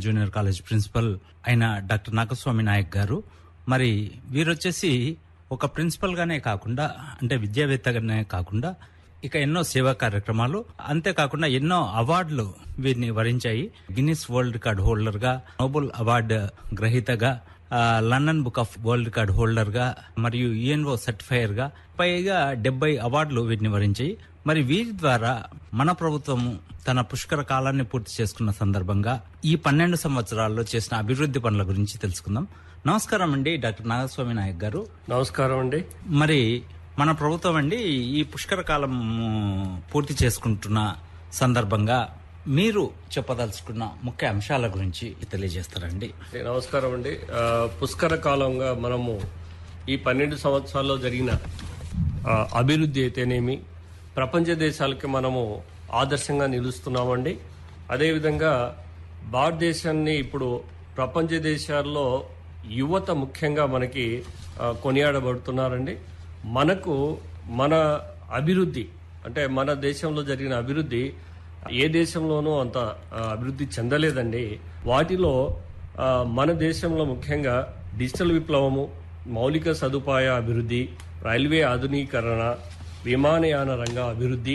junior college principal అయిన doctor Nagaswamy Naik garu మరి వీరొచ్చేసి ఒక ప్రిన్సిపల్ గానే కాకుండా అంటే విద్యావేత్తగానే కాకుండా ఇక ఎన్నో సేవా కార్యక్రమాలు అంతేకాకుండా ఎన్నో అవార్డులు వీరిని వరించాయి గిన్నిస్ వరల్డ్ రికార్డ్ హోల్డర్ గా నోబెల్ అవార్డు గ్రహీతగా ఆ, London book of world record holder గా మరియు యుఎన్ఓ సర్టిఫైయర్ గా పైగా డెబ్బై అవార్డులు వీటిని వరించాయి మరి వీరి ద్వారా మన ప్రభుత్వము తన పుష్కర కాలాన్ని పూర్తి చేసుకున్న సందర్భంగా ఈ పన్నెండు సంవత్సరాల్లో చేసిన అభివృద్ధి పనుల గురించి తెలుసుకుందాం నమస్కారం అండి డాక్టర్ నాగస్వామి నాయక్ గారు నమస్కారం అండి మరి మన ప్రభుత్వం అండి ఈ పుష్కర కాలం పూర్తి చేసుకుంటున్న సందర్భంగా మీరు చెప్పదలుచుకున్న ముఖ్య అంశాల గురించి తెలియజేస్తారండి నమస్కారం అండి ఆ, పుష్కర కాలంగా మనము ఈ పన్నెండు సంవత్సరాల్లో జరిగిన ఆ, అభివృద్ధి అయితేనేమి ప్రపంచ దేశాలకి మనము ఆదర్శంగా నిలుస్తున్నామండి అదేవిధంగా భారతదేశాన్ని ఇప్పుడు ప్రపంచ దేశాల్లో యువత ముఖ్యంగా మనకి ఆ, కొనియాడబడుతున్నారండి మనకు మన అభివృద్ధి అంటే మన దేశంలో జరిగిన అభివృద్ధి ఏ దేశంలోనూ అంత ఆ, అభివృద్ధి చెందలేదండి వాటిలో ఆ, మన దేశంలో ముఖ్యంగా డిజిటల్ విప్లవము మౌలిక సదుపాయ అభివృద్ధి రైల్వే ఆధునీకరణ విమానయాన రంగ అభివృద్ధి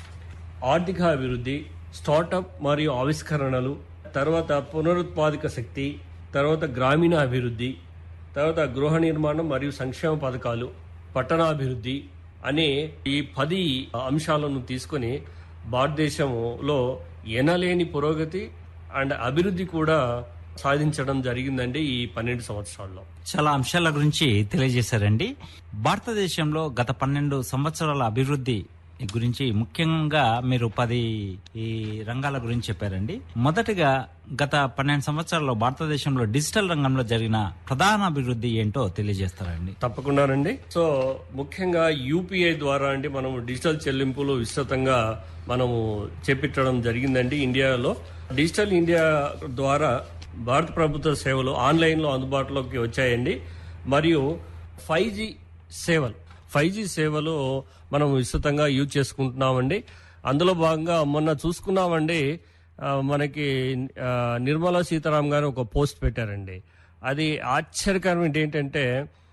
ఆర్థిక అభివృద్ధి స్టార్టప్ మరియు ఆవిష్కరణలు తర్వాత పునరుత్పాదక శక్తి తర్వాత గ్రామీణ అభివృద్ధి తర్వాత గృహ నిర్మాణం మరియు సంక్షేమ పథకాలు పట్టణాభివృద్ధి అనే ఈ పది అంశాలను తీసుకొని భారతదేశంలో ఎనలేని పురోగతి అండ్ అభివృద్ధి కూడా సాధించడం జరిగిందండి ఈ పన్నెండు సంవత్సరాల్లో చాలా అంశాల గురించి తెలియజేశారండి భారతదేశంలో గత పన్నెండు సంవత్సరాల అభివృద్ధి గురించి ముఖ్యంగా మీరు పది ఈ రంగాల గురించి చెప్పారండి మొదటిగా గత పన్నెండు సంవత్సరాల్లో భారతదేశంలో డిజిటల్ రంగంలో జరిగిన ప్రధాన అభివృద్ధి ఏంటో తెలియజేస్తారండి తప్పకుండానండి సో ముఖ్యంగా యూపీఐ ద్వారా అండి మనం డిజిటల్ చెల్లింపులు విస్తృతంగా మనము చేపించడం జరిగిందండి ఇండియాలో డిజిటల్ ఇండియా ద్వారా భారత ప్రభుత్వ సేవలు ఆన్లైన్లో అందుబాటులోకి వచ్చాయండి మరియు ఫైవ్ జీ సేవలు ఫైవ్ జీ సేవలు మనం విస్తృతంగా యూజ్ చేసుకుంటున్నామండి అందులో భాగంగా మొన్న చూసుకున్నామండి ఆ, మనకి ఆ, నిర్మలా సీతారాం గారు ఒక పోస్ట్ పెట్టారండి అది ఆశ్చర్యకరం ఏంటంటే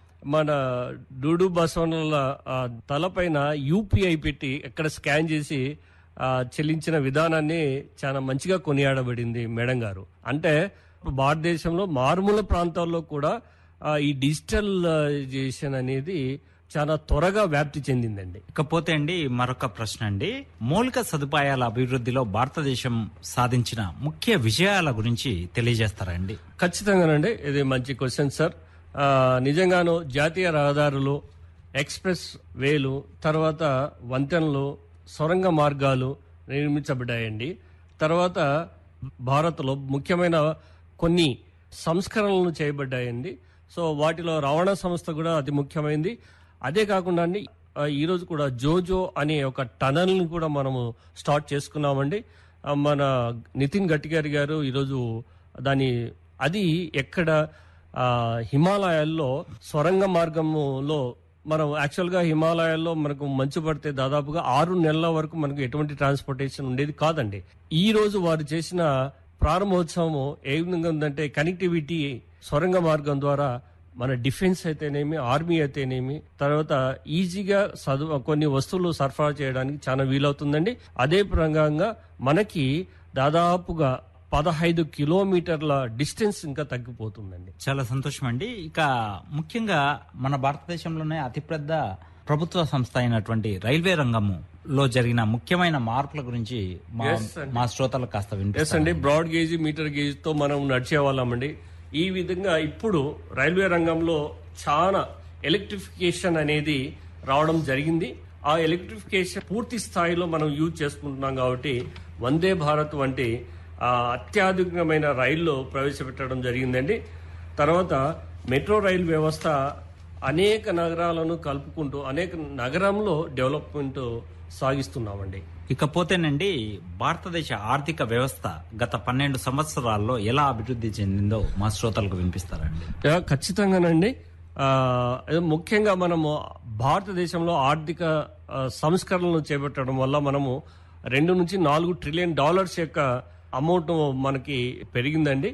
మన డూడు బసవనల ఆ, తలపైన యూపీఐ పెట్టి ఎక్కడ స్కాన్ చేసి ఆ, చెల్లించిన విధానాన్ని చాలా మంచిగా కొనియాడబడింది మేడం గారు అంటే భారతదేశంలో మారుమూల ప్రాంతాల్లో కూడా ఆ, ఈ డిజిటలైజేషన్ అనేది చాలా త్వరగా వ్యాప్తి చెందిందండి ఇకపోతే అండి మరొక ప్రశ్న అండి మౌలిక సదుపాయాల అభివృద్ధిలో భారతదేశం సాధించిన ముఖ్య విజయాల గురించి తెలియజేస్తారండి ఖచ్చితంగానండి ఇది మంచి క్వశ్చన్ సార్ ఆ, నిజంగాను జాతీయ రహదారులు ఎక్స్ప్రెస్ వేలు తర్వాత వంతెనలు సొరంగ మార్గాలు నిర్మించబడ్డాయండి తర్వాత భారత్లో ముఖ్యమైన కొన్ని సంస్కరణలు చేయబడ్డాయండి సో వాటిలో రవాణా సంస్థ కూడా అతి ముఖ్యమైనది అదే కాకుండా అండి ఆ, ఈరోజు కూడా జోజో అనే ఒక టనల్ని కూడా మనము స్టార్ట్ చేసుకున్నామండి ఆ, మన నితిన్ గడ్కరీ గారు ఈరోజు దాని అది ఎక్కడ ఆ, హిమాలయాల్లో సొరంగ మార్గములో మనం యాక్చువల్గా హిమాలయాల్లో మనకు మంచు పడితే దాదాపుగా ఆరు నెలల వరకు మనకు ఎటువంటి ట్రాన్స్పోర్టేషన్ ఉండేది కాదండి ఈ రోజు వారు చేసిన ప్రారంభోత్సవం ఏ విధంగా ఉందంటే కనెక్టివిటీ సొరంగ మార్గం ద్వారా మన డిఫెన్స్ అయితేనేమి ఆర్మీ అయితేనేమి తర్వాత ఈజీగా చదువు కొన్ని వస్తువులు సరఫరా చేయడానికి చాలా వీలవుతుందండి అదే ప్రకారంగా మనకి దాదాపుగా పదహైదు కిలోమీటర్ల డిస్టెన్స్ ఇంకా తగ్గిపోతుందండి చాలా సంతోషం అండి ఇక ముఖ్యంగా మన భారతదేశంలోనే అతిపెద్ద ప్రభుత్వ సంస్థ అయినటువంటి రైల్వే రంగము లో జరిగిన ముఖ్యమైన మార్పుల గురించి మా మా శ్రోతలకు కాస్త ఎస్ వినిపిస్తారు అండి బ్రాడ్ గేజ్ మీటర్ గేజ్ తో మనం నడిచే వాళ్ళమండి ఈ విధంగా ఇప్పుడు రైల్వే రంగంలో చాలా ఎలక్ట్రిఫికేషన్ అనేది రావడం జరిగింది ఆ ఎలక్ట్రిఫికేషన్ పూర్తి స్థాయిలో మనం యూజ్ చేసుకుంటున్నాం కాబట్టి వందే భారత్ వంటి ఆ, అత్యాధునికమైన రైళ్లు ప్రవేశపెట్టడం జరిగిందండి తర్వాత మెట్రో రైల్ వ్యవస్థ అనేక నగరాలను కలుపుకుంటూ అనేక నగరంలో డెవలప్మెంట్ సాగిస్తున్నామండి ఇకపోతేనండి భారతదేశ ఆర్థిక వ్యవస్థ గత పన్నెండు సంవత్సరాల్లో ఎలా అభివృద్ధి చెందిందో మా శ్రోతలకు వినిపిస్తారండి యా, ఖచ్చితంగానండి ఆ, ఇది ముఖ్యంగా మనము భారతదేశంలో ఆర్థిక ఆ, సంస్కరణలు చేపట్టడం వల్ల మనము రెండు నుంచి నాలుగు ట్రిలియన్ డాలర్స్ యొక్క అమౌంట్ మనకి పెరిగిందండి